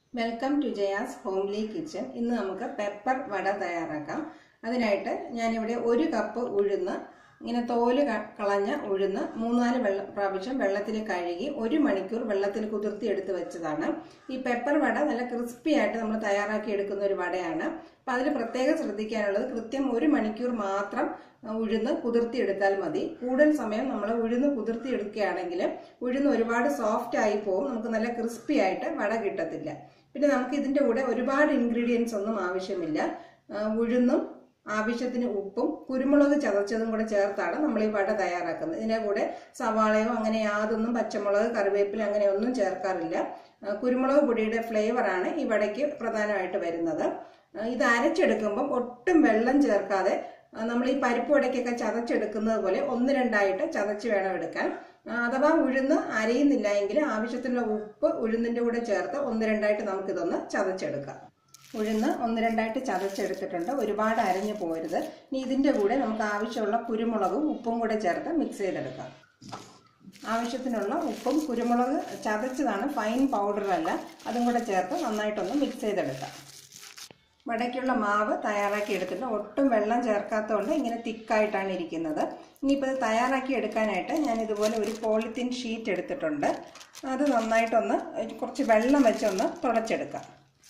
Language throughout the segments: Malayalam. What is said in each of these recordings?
welcome to Jaya's homely kitchen ഇന്ന് നമുക്ക് പെപ്പർ വട തയ്യാറാക്കാം അതിനായിട്ട് ഞാനിവിടെ ഒരു കപ്പ് ഉഴുന്ന് ഇങ്ങനെ തോല് ക- കളഞ്ഞ ഉഴുന്ന് മൂന്നാല് വെള്ള പ്രാവശ്യം വെള്ളത്തിൽ കഴുകി ഒരു മണിക്കൂർ വെള്ളത്തിൽ കുതിർത്തി എടുത്ത് വെച്ചതാണ് ഈ പെപ്പർ വട നല്ല ക്രിസ്പി ആയിട്ട് നമ്മൾ തയ്യാറാക്കി എടുക്കുന്ന ഒരു വടയാണ് അപ്പം അതിൽ പ്രത്യേകം ശ്രദ്ധിക്കാനുള്ളത് കൃത്യം ഒരു മണിക്കൂർ മാത്രം ആ, ഉഴുന്ന് കുതിർത്തി എടുത്താൽ മതി കൂടുതൽ സമയം നമ്മൾ ഉഴുന്ന് കുതിർത്തി എടുക്കുകയാണെങ്കിൽ ഉഴുന്ന് ഒരുപാട് സോഫ്റ്റ് ആയി പോകും നമുക്ക് നല്ല ക്രിസ്പി ആയിട്ട് വട കിട്ടത്തില്ല പിന്നെ നമുക്ക് ഇതിൻ്റെ കൂടെ ഒരുപാട് ഇൻഗ്രീഡിയൻസ് ഒന്നും ആവശ്യമില്ല ആ, ഉഴുന്നും ആവശ്യത്തിന് ഉപ്പും കുരുമുളക് ചതച്ചതും കൂടെ ചേർത്താണ് നമ്മൾ ഈ വട തയ്യാറാക്കുന്നത് ഇതിൻ്റെ കൂടെ സവാളയോ അങ്ങനെ യാതൊന്നും പച്ചമുളക് കറിവേപ്പില അങ്ങനെ ഒന്നും ചേർക്കാറില്ല ആ, കുരുമുളക് പൊടിയുടെ ഫ്ലേവറാണ് ഈ വടയ്ക്ക് പ്രധാനമായിട്ട് വരുന്നത് ആ, ഇത് അരച്ചെടുക്കുമ്പം ഒട്ടും വെള്ളം ചേർക്കാതെ ആ, നമ്മൾ ഈ പരിപ്പ് വടയ്ക്കൊക്കെ ചതച്ചെടുക്കുന്നത് പോലെ ഒന്ന് രണ്ടായിട്ട് ചതച്ച് വേണം എടുക്കാൻ ആ, അഥവാ ഉഴുന്ന് അരയുന്നില്ല എങ്കിൽ ആവശ്യത്തിനുള്ള ഉപ്പ് ഉഴുന്നിൻ്റെ കൂടെ ചേർത്ത് ഒന്ന് രണ്ടായിട്ട് നമുക്കിതൊന്ന് ചതച്ചെടുക്കാം ഉഴുന്ന് ഒന്ന് രണ്ടായിട്ട് ചതച്ചെടുത്തിട്ടുണ്ട് ഒരുപാട് അരഞ്ഞു പോരുത് ഇനി ഇതിൻ്റെ കൂടെ നമുക്ക് ആവശ്യമുള്ള കുരുമുളകും ഉപ്പും കൂടെ ചേർത്ത് മിക്സ് ചെയ്തെടുക്കാം ആവശ്യത്തിനുള്ള ഉപ്പും കുരുമുളക് ചതച്ചതാണ് ഫൈൻ പൗഡർ അല്ല അതും കൂടെ ചേർത്ത് നന്നായിട്ടൊന്ന് മിക്സ് ചെയ്തെടുക്കാം വടയ്ക്കുള്ള മാവ് തയ്യാറാക്കി എടുത്തിട്ട് ഒട്ടും വെള്ളം ചേർക്കാത്തതുകൊണ്ട് ഇങ്ങനെ തിക്കായിട്ടാണ് ഇരിക്കുന്നത് ഇനിയിപ്പോൾ ഇത് തയ്യാറാക്കി എടുക്കാനായിട്ട് ഞാൻ ഇതുപോലെ ഒരു പോളിത്തീൻ ഷീറ്റ് എടുത്തിട്ടുണ്ട് അത് നന്നായിട്ടൊന്ന് കുറച്ച് വെള്ളം വെച്ചൊന്ന് തുടച്ചെടുക്കാം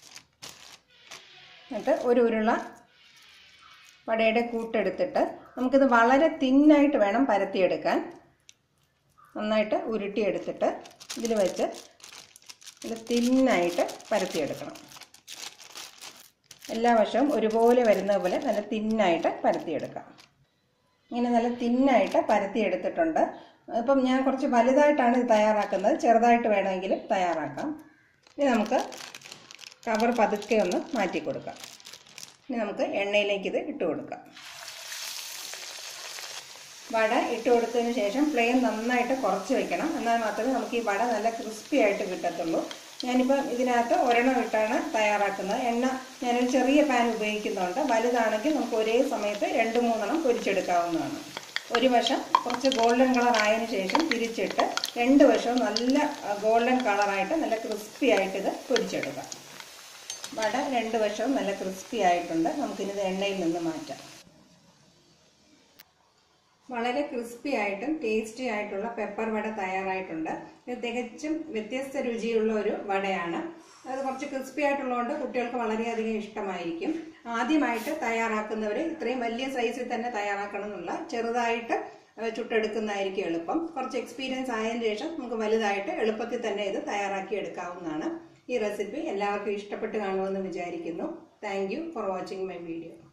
എന്നിട്ട് ഒരു ഉരുള വടയുടെ കൂട്ടെടുത്തിട്ട് നമുക്കിത് വളരെ തിന്നായിട്ട് വേണം പരത്തിയെടുക്കാൻ നന്നായിട്ട് ഉരുട്ടിയെടുത്തിട്ട് ഇതിൽ വെച്ച് ഇത് തിന്നായിട്ട് പരത്തിയെടുക്കണം എല്ലാ വശവും ഒരുപോലെ വരുന്നത് പോലെ നല്ല തിന്നായിട്ട് പരത്തിയെടുക്കാം ഇങ്ങനെ നല്ല തിന്നായിട്ട് പരത്തിയെടുത്തിട്ടുണ്ട് ഇപ്പം ഞാൻ കുറച്ച് വലുതായിട്ടാണ് ഇത് തയ്യാറാക്കുന്നത് ചെറുതായിട്ട് വേണമെങ്കിൽ തയ്യാറാക്കാം ഇനി നമുക്ക് കവർ പതുക്കെ ഒന്ന് മാറ്റി കൊടുക്കാം ഇനി നമുക്ക് എണ്ണയിലേക്ക് ഇത് ഇട്ട് കൊടുക്കാം വട ഇട്ട് കൊടുത്തതിന് ശേഷം ഫ്ലെയിം നന്നായിട്ട് കുറച്ച് വെക്കണം എന്നാൽ മാത്രമേ നമുക്ക് ഈ വട നല്ല ക്രിസ്പി ആയിട്ട് കിട്ടത്തുള്ളൂ ഞാനിപ്പോൾ ഇതിനകത്ത് ഒരെണ്ണം ഇട്ടാണ് തയ്യാറാക്കുന്നത് എണ്ണ ഞാനൊരു ചെറിയ പാൻ ഉപയോഗിക്കുന്നുണ്ട് വലുതാണെങ്കിൽ നമുക്ക് ഒരേ സമയത്ത് രണ്ട് മൂന്നെണ്ണം പൊരിച്ചെടുക്കാവുന്നതാണ് ഒരു വശം കുറച്ച് ഗോൾഡൻ കളർ ആയതിനു ശേഷം തിരിച്ചിട്ട് രണ്ട് വശവും നല്ല ഗോൾഡൻ കളറായിട്ട് നല്ല ക്രിസ്പി ആയിട്ട് ഇത് പൊരിച്ചെടുക്കാം വട രണ്ട് വശവും നല്ല ക്രിസ്പി ആയിട്ടുണ്ട് നമുക്കിനിത് എണ്ണയിൽ നിന്ന് മാറ്റാം വളരെ ക്രിസ്പി ആയിട്ടും ടേസ്റ്റി ആയിട്ടുള്ള പെപ്പർ വട തയ്യാറായിട്ടുണ്ട് ഇത് തികച്ചും വ്യത്യസ്ത രുചിയുള്ള ഒരു വടയാണ് അത് കുറച്ച് ക്രിസ്പി ആയിട്ടുള്ളതുകൊണ്ട് കുട്ടികൾക്ക് വളരെയധികം ഇഷ്ടമായിരിക്കും ആദ്യമായിട്ട് തയ്യാറാക്കുന്നവർ ഇത്രയും വലിയ സൈസിൽ തന്നെ തയ്യാറാക്കണം എന്നുള്ള ചെറുതായിട്ട് ഏഹ് ചുട്ടെടുക്കുന്നതായിരിക്കും എളുപ്പം കുറച്ച് എക്സ്പീരിയൻസ് ആയതിനു ശേഷം നമുക്ക് വലുതായിട്ട് എളുപ്പത്തിൽ തന്നെ ഇത് തയ്യാറാക്കി എടുക്കാവുന്നതാണ് ഈ റെസിപ്പി എല്ലാവർക്കും ഇഷ്ടപ്പെട്ട് കാണുമെന്ന് വിചാരിക്കുന്നു thank you for watching my video